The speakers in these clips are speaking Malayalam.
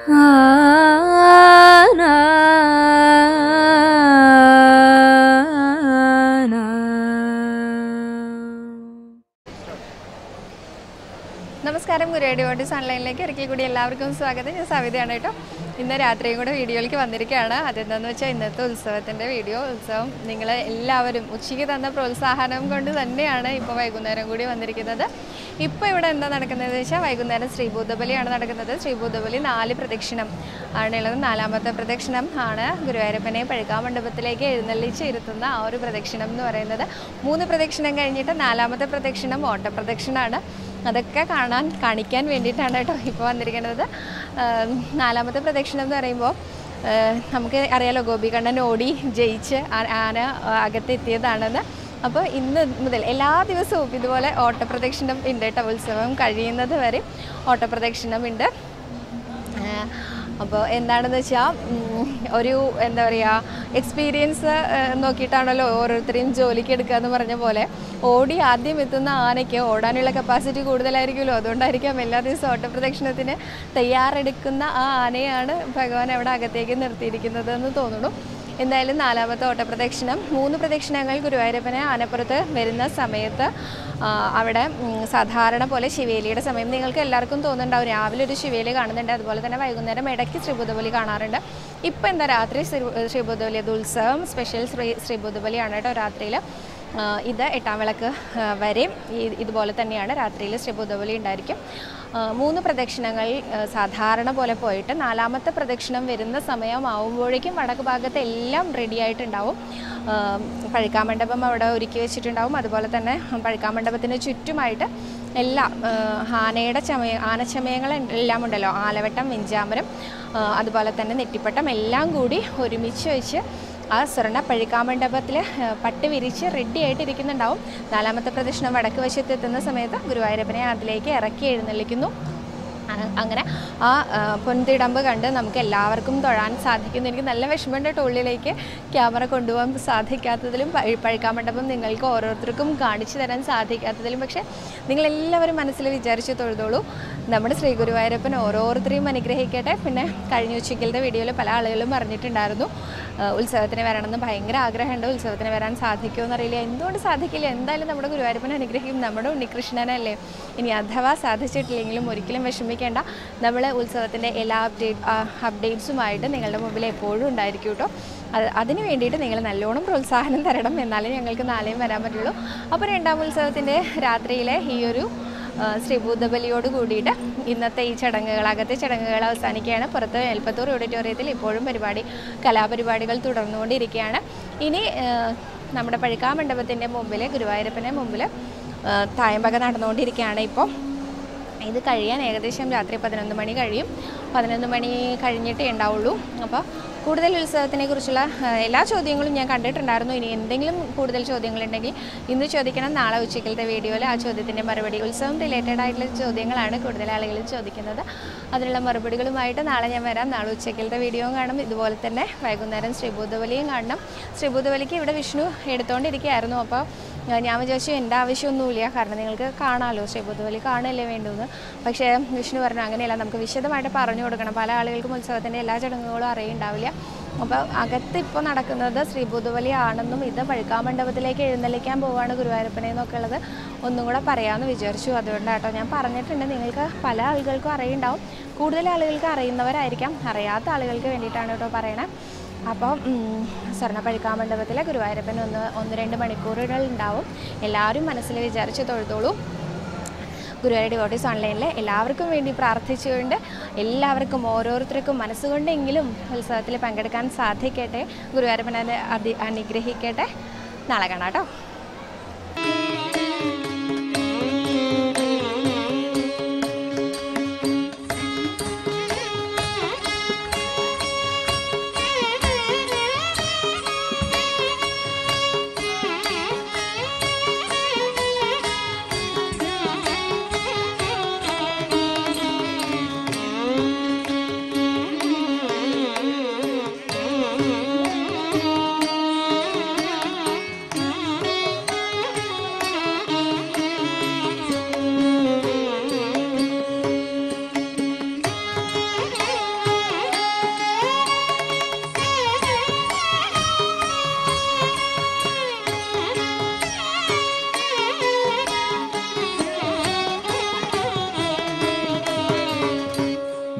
നമസ്കാരം ഗുരുവായൂർ ഓട്ടീസ് ഓൺലൈനിലേക്ക് ഒരിക്കൽ കൂടി എല്ലാവർക്കും സ്വാഗതം ഞാൻ സവിതയാണ് കേട്ടോ ഇന്ന് രാത്രിയും കൂടെ വീഡിയോയിലേക്ക് വന്നിരിക്കുകയാണ് അതെന്താണെന്ന് വെച്ചാൽ ഇന്നത്തെ ഉത്സവത്തിൻ്റെ വീഡിയോ ഉത്സവം നിങ്ങൾ എല്ലാവരും ഉച്ചയ്ക്ക് തന്ന പ്രോത്സാഹനം കൊണ്ട് തന്നെയാണ് ഇപ്പോൾ വൈകുന്നേരം കൂടി വന്നിരിക്കുന്നത് ഇപ്പോൾ ഇവിടെ എന്താ നടക്കുന്നത് വെച്ചാൽ വൈകുന്നേരം ശ്രീഭൂതബലിയാണ് നടക്കുന്നത് ശ്രീഭൂതബലി നാല് പ്രദക്ഷിണം ആണുള്ളത് നാലാമത്തെ പ്രദക്ഷിണം ആണ് ഗുരുവായൂരപ്പനെ പഴുക്കാമണ്ഡപത്തിലേക്ക് എഴുന്നള്ളിച്ച് ഇരുത്തുന്ന ആ ഒരു പ്രദക്ഷിണം എന്ന് പറയുന്നത് മൂന്ന് പ്രദക്ഷിണം കഴിഞ്ഞിട്ട് നാലാമത്തെ പ്രദക്ഷിണം ഓട്ടപ്രദക്ഷിണമാണ് അതൊക്കെ കാണാൻ കാണിക്കാൻ വേണ്ടിയിട്ടാണ് കേട്ടോ ഇപ്പോൾ വന്നിരിക്കുന്നത് ആം, നാലാമത്തെ പ്രദക്ഷിണം എന്ന് പറയുമ്പോൾ ആ, നമുക്ക് അറിയാലോ ഗോപികണ്ണൻ ഓടി ജയിച്ച് ആ- ആന അകത്തെത്തിയതാണെന്ന് അപ്പോൾ ഇന്ന് മുതൽ എല്ലാ ദിവസവും ഇതുപോലെ ഓട്ടപ്രദക്ഷിണം ഉണ്ട് കേട്ടോ ഉത്സവം കഴിയുന്നത് വരെ ഓട്ടപ്രദക്ഷിണം ഉണ്ട് അപ്പോൾ എന്താണെന്ന് വെച്ചാൽ ഒരു എന്താ പറയുക എക്സ്പീരിയൻസ് നോക്കിയിട്ടാണല്ലോ ഓരോരുത്തരെയും ജോലിക്ക് എടുക്കുക എന്ന് പറഞ്ഞ പോലെ ഓടി ആദ്യം എത്തുന്ന ആനയ്ക്ക് ഓടാനുള്ള കപ്പാസിറ്റി കൂടുതലായിരിക്കുമല്ലോ അതുകൊണ്ടായിരിക്കാം എല്ലാ ദിവസവും ഓട്ടപ്രദക്ഷിണത്തിന് തയ്യാറെടുക്കുന്ന ആ ആനയാണ് ഭഗവാൻ അവിടെ അകത്തേക്ക് നിർത്തിയിരിക്കുന്നത് എന്ന് തോന്നുന്നു എന്തായാലും നാലാമത്തെ ഓട്ടപ്രദക്ഷിണം മൂന്ന് പ്രദക്ഷിണങ്ങൾ ഗുരുവായൂരപ്പനെ ആനപ്പുറത്ത് വരുന്ന സമയത്ത് ആ, അവിടെ ഉം, സാധാരണ പോലെ ശിവേലിയുടെ സമയം നിങ്ങൾക്ക് എല്ലാവർക്കും തോന്നുന്നുണ്ടാവും രാവിലെ ഒരു ശിവേലി കാണുന്നുണ്ട് അതുപോലെ തന്നെ വൈകുന്നേരം ഇടയ്ക്ക് ശ്രീബുദ്ധബലി കാണാറുണ്ട് ഇപ്പം എന്താ രാത്രി ശ്രീ ശ്രീബുദ്ധബലി അത് ഉത്സവം സ്പെഷ്യൽ ശ്രീ ശ്രീബുദ്ധബലിയാണ് കേട്ടോ രാത്രിയിൽ ആ, ഇത് എട്ടാം വിളക്ക് ആ, വരെയും ഈ- ഇതുപോലെ തന്നെയാണ് രാത്രിയിൽ ശ്രീബുദ്ധബലി ഉണ്ടായിരിക്കും ആ, മൂന്ന് പ്രദക്ഷിണങ്ങൾ ആ, സാധാരണ പോലെ പോയിട്ട് നാലാമത്തെ പ്രദക്ഷിണം വരുന്ന സമയമാവുമ്പോഴേക്കും വടക്ക് ഭാഗത്ത് എല്ലാം റെഡി ആയിട്ടുണ്ടാവും ആ, പഴുക്കാമണ്ഡപം അവിടെ ഒരുക്കി വെച്ചിട്ടുണ്ടാവും അതുപോലെ തന്നെ പഴുക്കാമണ്ഡപത്തിന് ചുറ്റുമായിട്ട് എല്ലാ ആ, ആനയുടെ ചമയ ആനച്ചമയങ്ങൾ എല്ലാം ഉണ്ടല്ലോ ആലവട്ടം വെഞ്ചാമരം ആ, അതുപോലെ തന്നെ നെറ്റിപ്പട്ടം എല്ലാം കൂടി ഒരുമിച്ച് വെച്ച് ആ സ്വർണ്ണ പഴുക്കാമണ്ഡപത്തിൽ പട്ട് വിരിച്ച് റെഡി ആയിട്ട് ഇരിക്കുന്നുണ്ടാവും നാലാമത്തെ പ്രദക്ഷിണം വടക്ക് വശത്ത് എത്തുന്ന സമയത്ത് ഗുരുവായൂരപ്പനെ അതിലേക്ക് ഇറക്കി എഴുന്നള്ളിക്കുന്നു അ- അങ്ങനെ ആ ആ, പൊൻതിടമ്പ് കണ്ട് നമുക്ക് എല്ലാവർക്കും തൊഴാൻ സാധിക്കുന്നു എനിക്ക് നല്ല വിഷമമുണ്ട് കേട്ടോ ഉള്ളിലേക്ക് ക്യാമറ കൊണ്ടുപോകാൻ സാധിക്കാത്തതിലും പഴ- പഴുക്കാമണ്ഡപം നിങ്ങൾക്ക് ഓരോരുത്തർക്കും കാണിച്ചു തരാൻ സാധിക്കാത്തതിലും പക്ഷേ നിങ്ങളെല്ലാവരും മനസ്സിൽ വിചാരിച്ച് തൊഴുതോളൂ നമ്മുടെ ശ്രീ ഗുരുവായൂരപ്പൻ ഓരോരുത്തരെയും അനുഗ്രഹിക്കട്ടെ പിന്നെ കഴിഞ്ഞ ഉച്ചയ്ക്കലത്തെ വീഡിയോയിൽ പല ആളുകളും പറഞ്ഞിട്ടുണ്ടായിരുന്നു ആ, ഉത്സവത്തിന് വരണമെന്ന് ഭയങ്കര ആഗ്രഹമുണ്ട് ഉത്സവത്തിന് വരാൻ സാധിക്കുമോ എന്നറിയില്ല എന്തുകൊണ്ട് സാധിക്കില്ല എന്തായാലും നമ്മുടെ ഗുരുവായൂരപ്പൻ അനുഗ്രഹിക്കും നമ്മുടെ ഉണ്ണികൃഷ്ണനല്ലേ ഇനി അഥവാ സാധിച്ചിട്ടില്ലെങ്കിലും ഒരിക്കലും വിഷമിക്കേണ്ട നമ്മൾ ഉത്സവത്തിൻ്റെ എല്ലാ അപ്ഡേറ്റ് അപ്ഡേറ്റ്സുമായിട്ട് നിങ്ങളുടെ മുമ്പിൽ എപ്പോഴും ഉണ്ടായിരിക്കും കേട്ടോ അത് അതിന് വേണ്ടിയിട്ട് നിങ്ങൾ നല്ലോണം പ്രോത്സാഹനം തരണം എന്നാലേ ഞങ്ങൾക്ക് നാളെയും വരാൻ പറ്റുള്ളൂ അപ്പോൾ രണ്ടാം ഉത്സവത്തിൻ്റെ രാത്രിയിലെ ഈ ഒരു ആ, ശ്രീഭൂതബലിയോട് കൂടിയിട്ട് ഇന്നത്തെ ഈ ചടങ്ങുകൾ അകത്തെ ചടങ്ങുകൾ അവസാനിക്കുകയാണ് പുറത്ത് എൽപ്പത്തൂർ ഓഡിറ്റോറിയത്തിൽ ഇപ്പോഴും പരിപാടി കലാപരിപാടികൾ തുടർന്നുകൊണ്ടിരിക്കുകയാണ് ഇനി ആ, നമ്മുടെ പഴുക്കാമണ്ഡപത്തിൻ്റെ മുമ്പിൽ ഗുരുവായൂരപ്പൻ്റെ മുമ്പിൽ ആ, തായമ്പക നടന്നുകൊണ്ടിരിക്കുകയാണ് ഇപ്പോൾ ഇത് കഴിയാൻ ഏകദേശം രാത്രി പതിനൊന്ന് മണി കഴിയും പതിനൊന്ന് മണി കഴിഞ്ഞിട്ടേ ഉണ്ടാവുള്ളൂ അപ്പോൾ കൂടുതൽ ഉത്സവത്തിനെ കുറിച്ചുള്ള ആ, എല്ലാ ചോദ്യങ്ങളും ഞാൻ കണ്ടിട്ടുണ്ടായിരുന്നു ഇനി എന്തെങ്കിലും കൂടുതൽ ചോദ്യങ്ങളുണ്ടെങ്കിൽ ഇന്ന് ചോദിക്കണം നാളെ ഉച്ചയ്ക്കലത്തെ വീഡിയോയിൽ ആ ചോദ്യത്തിൻ്റെ മറുപടി ഉത്സവം റിലേറ്റഡ് ആയിട്ടുള്ള ചോദ്യങ്ങളാണ് കൂടുതൽ ആളുകൾ ചോദിക്കുന്നത് അതിനുള്ള മറുപടികളുമായിട്ട് നാളെ ഞാൻ വരാം നാളെ ഉച്ചയ്ക്കലത്തെ വീഡിയോയും കാണും ഇതുപോലെ തന്നെ വൈകുന്നേരം ശ്രീഭൂതബലിയും കാണണം ശ്രീഭൂതബലിക്ക് ഇവിടെ വിഷ്ണു എടുത്തുകൊണ്ടിരിക്കുകയായിരുന്നു അപ്പോൾ ആ, ഞാൻ വിചാരിച്ചു എൻ്റെ ആവശ്യമൊന്നുമില്ല കാരണം നിങ്ങൾക്ക് കാണാമല്ലോ ശ്രീബുദ്ധബലി കാണുകയല്ലേ വേണ്ടുന്നത് പക്ഷേ വിഷ്ണു പറഞ്ഞു അങ്ങനെയല്ല നമുക്ക് വിശദമായിട്ട് പറഞ്ഞു കൊടുക്കണം പല ആളുകൾക്കും ഉത്സവത്തിൻ്റെ എല്ലാ ചടങ്ങുകളും അറിയുണ്ടാവില്ല അപ്പോൾ അകത്ത് ഇപ്പോൾ നടക്കുന്നത് ശ്രീബുദ്ധബലി ആണെന്നും ഇത് പഴുക്കാമണ്ഡപത്തിലേക്ക് എഴുന്നള്ളിക്കാൻ പോവുകയാണ് ഗുരുവായൂരപ്പനെ എന്നൊക്കെ ഉള്ളത് ഒന്നും കൂടെ പറയാമെന്ന് വിചാരിച്ചു അതുകൊണ്ടാട്ടോ ഞാൻ പറഞ്ഞിട്ടുണ്ട് നിങ്ങൾക്ക് പല ആളുകൾക്കും അറിയുണ്ടാവും കൂടുതൽ ആളുകൾക്ക് അറിയുന്നവരായിരിക്കാം അറിയാത്ത ആളുകൾക്ക് വേണ്ടിയിട്ടാണ് കേട്ടോ പറയണേ അപ്പം സ്വർണ്ണ പഴുക്കാമണ്ഡപത്തിലെ ഗുരുവായൂരപ്പൻ ഒന്ന് ഒന്ന് രണ്ട് മണിക്കൂറുകൾ ഉണ്ടാവും എല്ലാവരും മനസ്സിൽ വിചാരിച്ച് തൊഴുതോളൂ ഗുരുവായൂർ ഡിവോട്ടീസ് ഓൺലൈനിൽ എല്ലാവർക്കും വേണ്ടി പ്രാർത്ഥിച്ചുകൊണ്ട് എല്ലാവർക്കും ഓരോരുത്തർക്കും മനസ്സുകൊണ്ടെങ്കിലും ഉത്സവത്തിൽ പങ്കെടുക്കാൻ സാധിക്കട്ടെ ഗുരുവായൂരപ്പൻ അത് അതി അനുഗ്രഹിക്കട്ടെ നാളെ കാണാം കേട്ടോ Thank you.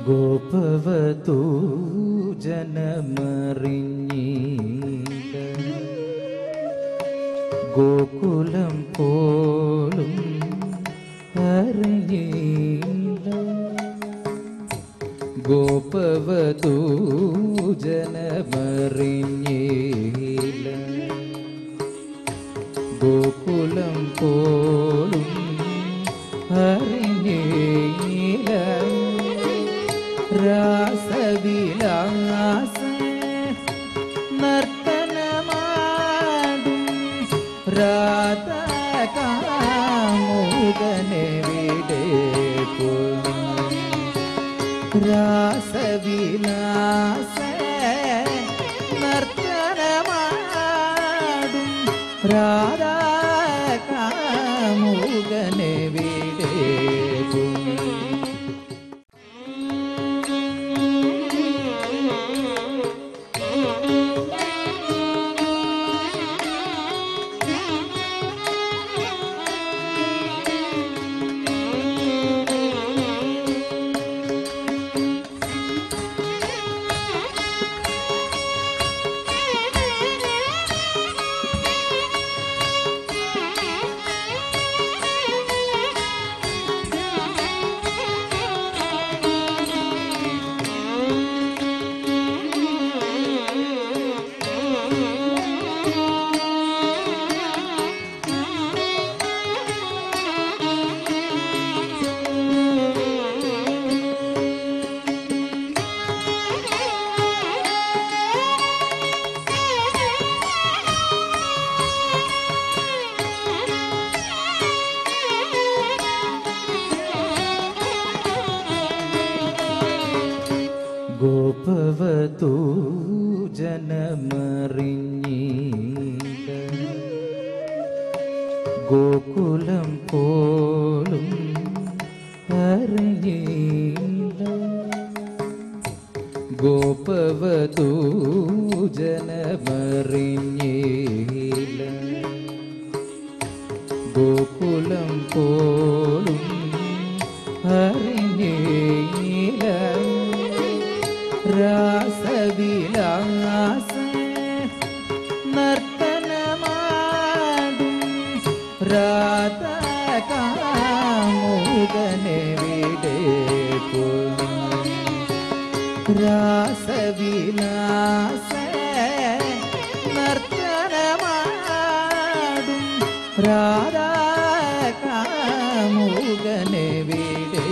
ഗോപവതൂ ജനമറിഞ്ഞീല ഗോകുലം പോലും അറിഞ്ഞീല ഗോപവതൂ ജനമറിഞ്ഞീല ഗോകുലം പോലും അറിഞ്ഞീല രാസവിലാസ നർത്തനമാടും രാധകാമുകനെ വിടെ രാസവിലാസ നർത്തനമാടും രാധാകാമുകനെ വിടെ ഗോപവതൂ ജനമറിഞ്ഞീല ഗോകുലം പോലും അറിഞ്ഞീല ഗോപവതൂ ജനമറിഞ്ഞീല ഗോകുലം പോലും അറിഞ്ഞീല രാസവിലാസ നർത്തനമാടും രാധകാമുകനെ വിടെ രാസവിലാസ നർത്തനമാടും രാധാകാമുകനെ വിടെ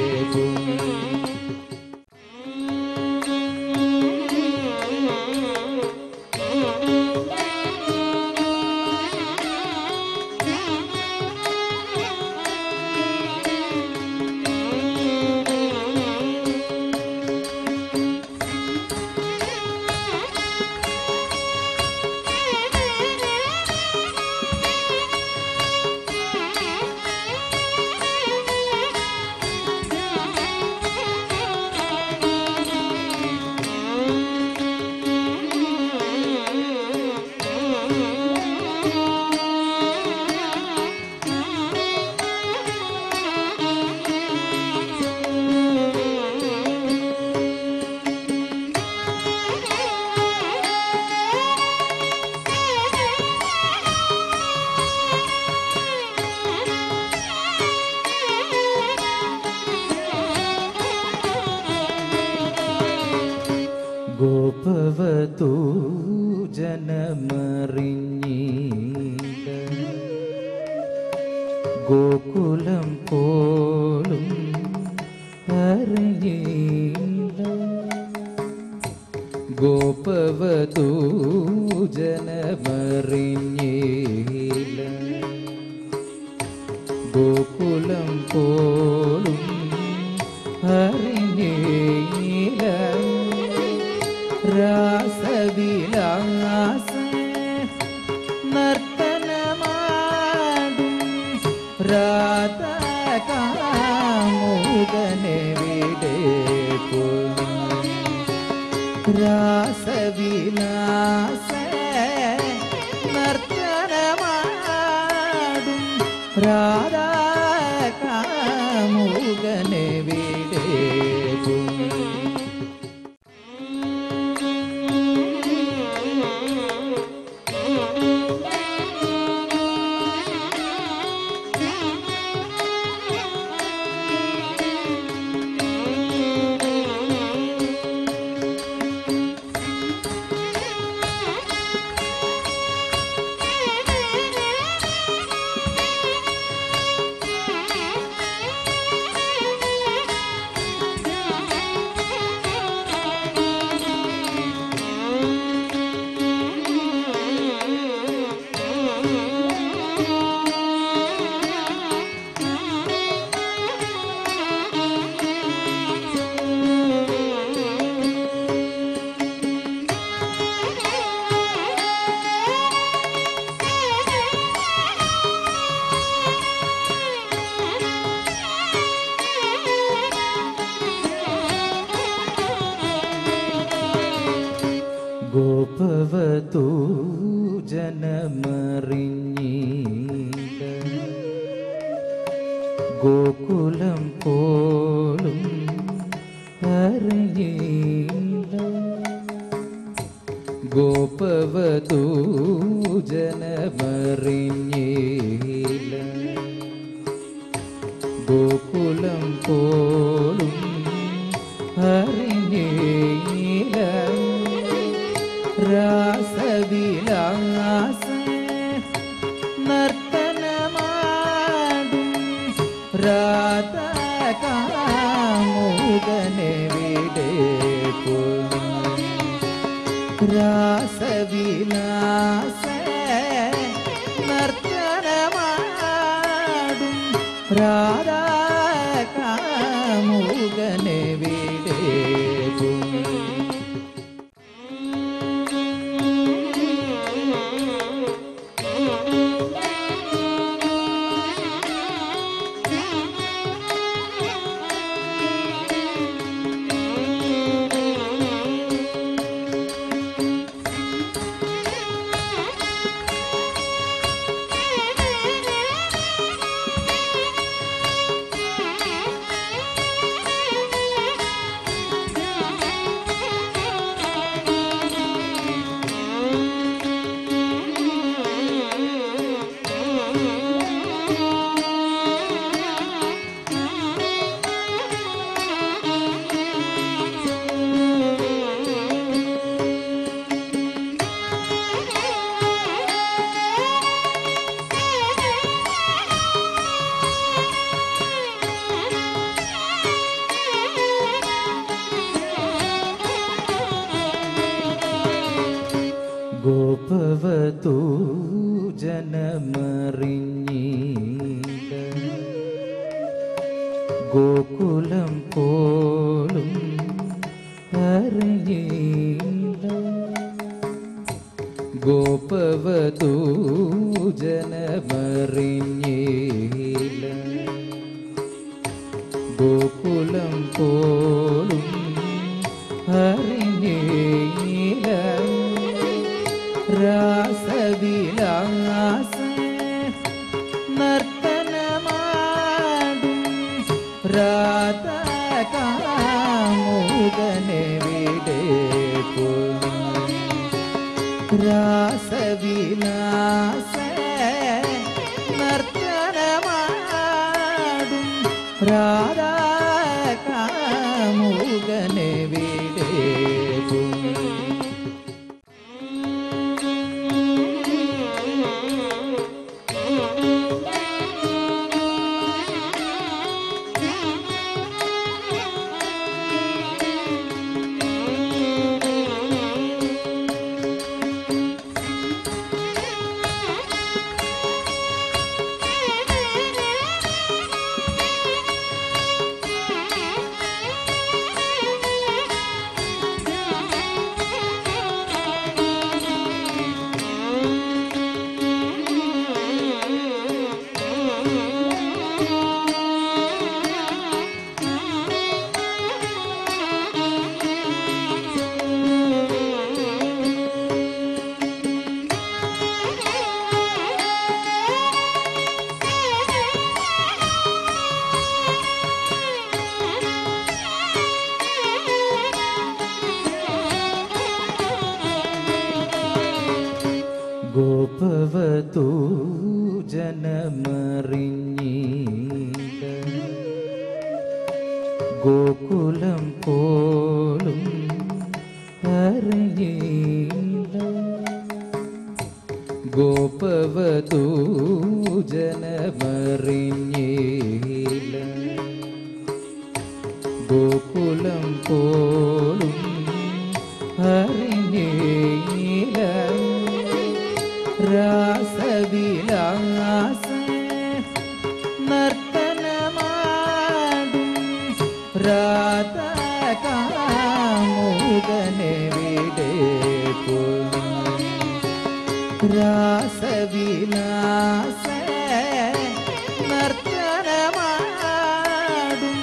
ഗോപവതൂ ജനമറിഞ്ഞീല ഗോകുലം പോലും അറിഞ്ഞീല ഗോപവതൂ ജനമറിഞ്ഞീല ഗോകുലം പോലും അറിഞ്ഞീല രാസവിലാസ നർത്തനമാടും രാധകാമുകനെ വിടെ രാസവിലാസ നർത്തനമാടും രാധാകാമുകനെ വിടെ ഗോപവതൂ ജനമറിഞ്ഞീല ഗോകുലം പോലും അറിഞ്ഞീല ഗോപവതൂ ജനമറിഞ്ഞീല ഗോകുലം പോലും അറിഞ്ഞീല രാസവിലാസ നർത്തനമാടും രാധകാമുകനെ വിടെ രാസവിലാസ നർത്തനമാടും രാധാകാമുകനെ വിടെ ഗോപവതൂ ജനമറിഞ്ഞീല ഗോകുലം പോലും അറിഞ്ഞീല ഗോപവതൂ ജനമറിഞ്ഞീല ഗോകുലം പോലും അറിഞ്ഞീല രാസവിലാസ നർത്തനമാടും രാധകാമുകനെ വിടെ രാസവിലാസ നർത്തനമാടും രാധാകാമുകനെ വിടെ ഗോപവതൂ ജനമറിഞ്ഞീല ഗോകുലം പോലും അറിഞ്ഞീല ഗോപവതൂ ജനമറിഞ്ഞീല ഗോകുലം പോലും അറിഞ്ഞീല രാസവിലാസ നർത്തനമാടും രാധകാമുകനെ വിടെ രാസവിലാസ നർത്തനമാടും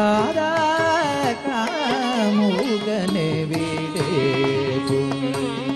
രാധാകാമുകനെ വിടെ